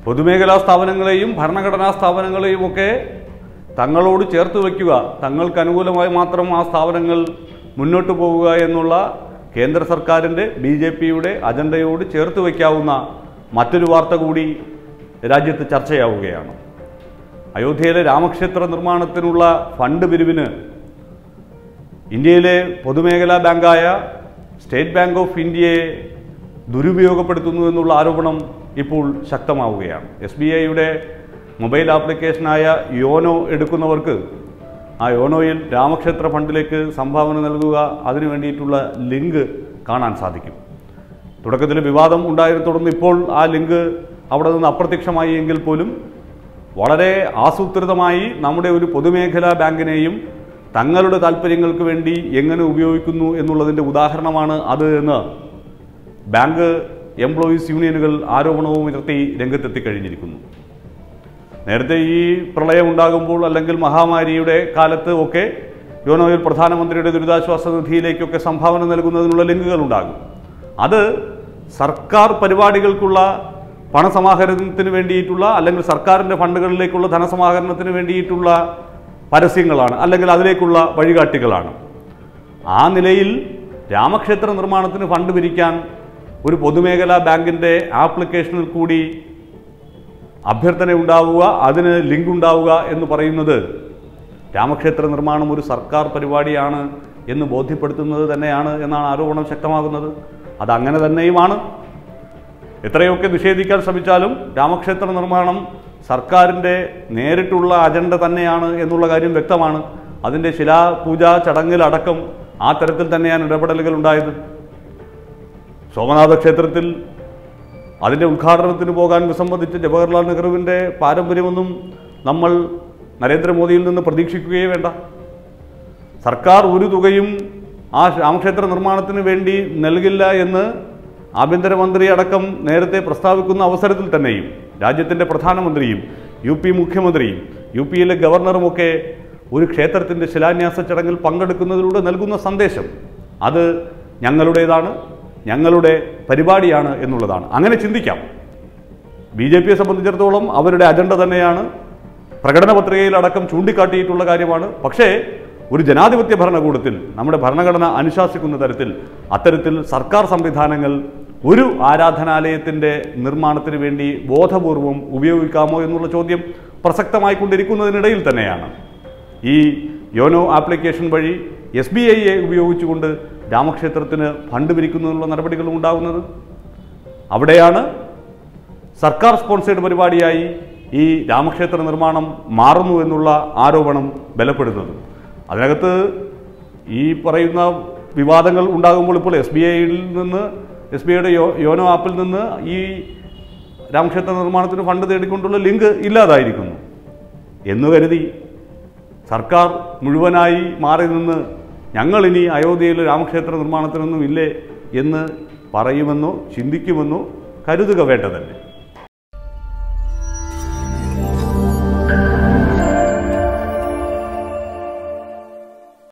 പൊതുമേഖലാ സ്ഥാപനങ്ങളെയും ഭരണഘടനാ സ്ഥാപനങ്ങളെയും ഒക്കെ തങ്ങളോട് ചേർത്ത് വയ്ക്കുക തങ്ങൾക്ക് അനുകൂലമായി മാത്രം ആ സ്ഥാപനങ്ങൾ മുന്നോട്ട് പോവുക എന്നുള്ള കേന്ദ്ര സർക്കാരിൻ്റെ ബി ജെ പിയുടെ അജണ്ടയോട് ചേർത്ത് വയ്ക്കാവുന്ന മറ്റൊരു വാർത്ത കൂടി രാജ്യത്ത് ചർച്ചയാവുകയാണ് അയോധ്യയിലെ രാമക്ഷേത്ര നിർമ്മാണത്തിനുള്ള ഫണ്ട് പിരിവിന് ഇന്ത്യയിലെ പൊതുമേഖലാ ബാങ്കായ സ്റ്റേറ്റ് ബാങ്ക് ഓഫ് ഇന്ത്യയെ ദുരുപയോഗപ്പെടുത്തുന്നു എന്നുള്ള ആരോപണം ഇപ്പോൾ ശക്തമാവുകയാണ് എസ് ബി ഐയുടെ മൊബൈൽ ആപ്ലിക്കേഷനായ യോനോ എടുക്കുന്നവർക്ക് ആ യോനോയിൽ രാമക്ഷേത്ര ഫണ്ടിലേക്ക് സംഭാവന നൽകുക അതിനു വേണ്ടിയിട്ടുള്ള ലിങ്ക് കാണാൻ സാധിക്കും തുടക്കത്തിൽ വിവാദം ഉണ്ടായതിനെ തുടർന്ന് ഇപ്പോൾ ആ ലിങ്ക് അവിടെ നിന്ന് അപ്രത്യക്ഷമായി എങ്കിൽ പോലും വളരെ ആസൂത്രിതമായി നമ്മുടെ ഒരു പൊതുമേഖലാ ബാങ്കിനെയും തങ്ങളുടെ താല്പര്യങ്ങൾക്ക് വേണ്ടി എങ്ങനെ ഉപയോഗിക്കുന്നു എന്നുള്ളതിൻ്റെ ഉദാഹരണമാണ് അത് എന്ന് ബാങ്ക് എംപ്ലോയീസ് യൂണിയനുകൾ ആരോപണവും ഉയർത്തി രംഗത്തെത്തിക്കഴിഞ്ഞിരിക്കുന്നു നേരത്തെ ഈ പ്രളയം ഉണ്ടാകുമ്പോൾ അല്ലെങ്കിൽ മഹാമാരിയുടെ കാലത്ത് ഒക്കെ യോനോയിൽ പ്രധാനമന്ത്രിയുടെ ദുരിതാശ്വാസ നിധിയിലേക്കൊക്കെ സംഭാവന നൽകുന്നതിനുള്ള ലിങ്കുകൾ ഉണ്ടാകും അത് സർക്കാർ പരിപാടികൾക്കുള്ള പണസമാഹരണത്തിന് വേണ്ടിയിട്ടുള്ള അല്ലെങ്കിൽ സർക്കാരിൻ്റെ ഫണ്ടുകളിലേക്കുള്ള ധനസമാഹരണത്തിന് വേണ്ടിയിട്ടുള്ള പരസ്യങ്ങളാണ് അല്ലെങ്കിൽ അതിലേക്കുള്ള വഴികാട്ടികളാണ് ആ നിലയിൽ രാമക്ഷേത്ര നിർമ്മാണത്തിന് ഫണ്ട് പിരിക്കാൻ ഒരു പൊതുമേഖലാ ബാങ്കിൻ്റെ ആപ്ലിക്കേഷനിൽ കൂടി അഭ്യർത്ഥന ഉണ്ടാവുക അതിന് ലിങ്ക് ഉണ്ടാവുക എന്ന് പറയുന്നത് രാമക്ഷേത്ര നിർമ്മാണം ഒരു സർക്കാർ പരിപാടിയാണ് എന്ന് ബോധ്യപ്പെടുത്തുന്നത് തന്നെയാണ് എന്നാണ് ആരോപണം ശക്തമാകുന്നത് അതങ്ങനെ തന്നെയുമാണ് എത്രയൊക്കെ നിഷേധിക്കാൻ ശ്രമിച്ചാലും രാമക്ഷേത്ര നിർമ്മാണം സർക്കാരിൻ്റെ നേരിട്ടുള്ള അജണ്ട തന്നെയാണ് എന്നുള്ള കാര്യം വ്യക്തമാണ് അതിൻ്റെ ശിലാപൂജാ ചടങ്ങിലടക്കം ആ തരത്തിൽ തന്നെയാണ് ഇടപെടലുകൾ ഉണ്ടായത് സോമനാഥ ക്ഷേത്രത്തിൽ അതിൻ്റെ ഉദ്ഘാടനത്തിന് പോകാൻ വിസമ്മതിച്ച ജവഹർലാൽ നെഹ്റുവിൻ്റെ പാരമ്പര്യമൊന്നും നമ്മൾ നരേന്ദ്രമോദിയിൽ നിന്ന് പ്രതീക്ഷിക്കുകയേ വേണ്ട സർക്കാർ ഒരു തുകയും ആ രാമക്ഷേത്ര നിർമ്മാണത്തിന് വേണ്ടി നൽകില്ല എന്ന് ആഭ്യന്തരമന്ത്രി അടക്കം നേരത്തെ പ്രസ്താവിക്കുന്ന അവസരത്തിൽ തന്നെയും രാജ്യത്തിൻ്റെ പ്രധാനമന്ത്രിയും യു പി മുഖ്യമന്ത്രിയും യു പിയിലെ ഗവർണറുമൊക്കെ ഒരു ക്ഷേത്രത്തിൻ്റെ ശിലാന്യാസ ചടങ്ങിൽ പങ്കെടുക്കുന്നതിലൂടെ നൽകുന്ന സന്ദേശം അത് ഞങ്ങളുടേതാണ് ഞങ്ങളുടെ പരിപാടിയാണ് എന്നുള്ളതാണ് അങ്ങനെ ചിന്തിക്കാം ബി ജെ പിയെ സംബന്ധിച്ചിടത്തോളം അവരുടെ അജണ്ട തന്നെയാണ് പ്രകടന പത്രികയിലടക്കം ചൂണ്ടിക്കാട്ടിയിട്ടുള്ള കാര്യമാണ് പക്ഷേ ഒരു ജനാധിപത്യ ഭരണകൂടത്തിൽ നമ്മുടെ ഭരണഘടന അനുശാസിക്കുന്ന തരത്തിൽ അത്തരത്തിൽ സർക്കാർ സംവിധാനങ്ങൾ ഒരു ആരാധനാലയത്തിൻ്റെ നിർമ്മാണത്തിന് വേണ്ടി ബോധപൂർവം ഉപയോഗിക്കാമോ എന്നുള്ള ചോദ്യം പ്രസക്തമായിക്കൊണ്ടിരിക്കുന്നതിനിടയിൽ തന്നെയാണ് ഈ യോനോ ആപ്ലിക്കേഷൻ വഴി എസ് ബി ഐയെ ഉപയോഗിച്ചുകൊണ്ട് രാമക്ഷേത്രത്തിന് ഫണ്ട് പിരിക്കുന്നതിനുള്ള നടപടികളും ഉണ്ടാകുന്നത് അവിടെയാണ് സർക്കാർ സ്പോൺസേഡ് പരിപാടിയായി ഈ രാമക്ഷേത്ര നിർമ്മാണം മാറുന്നു എന്നുള്ള ആരോപണം ബലപ്പെടുന്നത് അതിനകത്ത് ഈ പറയുന്ന വിവാദങ്ങൾ ഉണ്ടാകുമ്പോൾ ഇപ്പോൾ എസ് ബി ഐയിൽ നിന്ന് എസ് ബി ഐയുടെ യോ യോനോ ആപ്പിൽ നിന്ന് ഈ രാമക്ഷേത്ര നിർമ്മാണത്തിന് ഫണ്ട് തേടിക്കൊണ്ടുള്ള ലിങ്ക് ഇല്ലാതായിരിക്കുന്നു എന്ന് കരുതി സർക്കാർ മുഴുവനായി മാറി നിന്ന് ഞങ്ങളിനി അയോധ്യയിൽ രാമക്ഷേത്ര നിർമ്മാണത്തിനൊന്നും ഇല്ലേ എന്ന് പറയുമെന്നോ ചിന്തിക്കുമെന്നോ കരുതുക വേണ്ടതല്ലേ